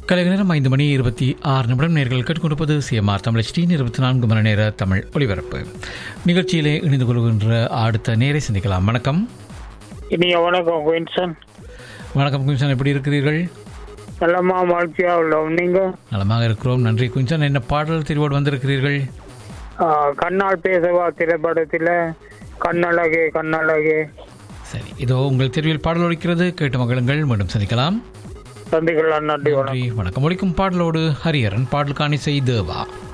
கலை நேரம் ஐந்து மணி இருபத்தி ஆறு நிமிடம் நேர்கள் கேட்டுக்கொண்டிருப்பது சிஎம்ஆர் தமிழ் டி இருபத்தி நான்கு மணி நேர தமிழ் ஒலிபரப்பு நிகழ்ச்சியிலே இணைந்து கொள்கின்ற அடுத்த நேரை சந்திக்கலாம் வணக்கம் இனிய வணக்கம் குயின்சன் வணக்கம் குஞ்சன் எப்படி இருக்கிறீர்கள் நல்லமா மகிழ்ச்சியா உள்ளோம் நீங்க நலமாக இருக்கிறோம் நன்றி குஞ்சன் என்ன பாடல் தெரிவோடு வந்திருக்கிறீர்கள் ஆ, கண்ணால் பேசவா திரைப்படத்தில் கண்ணழகே கண்ணழகே சரி இதோ உங்கள் தெரிவில் பாடல் ஒலிக்கிறது கேட்டு மகளுங்கள் மீண்டும் சந்திக்கலாம் சந்திக்கலாம் நன்றி வணக்கம் நன்றி வணக்கம் ஒலிக்கும் பாடலோடு ஹரிஹரன் பாடலுக்கான செய்தேவா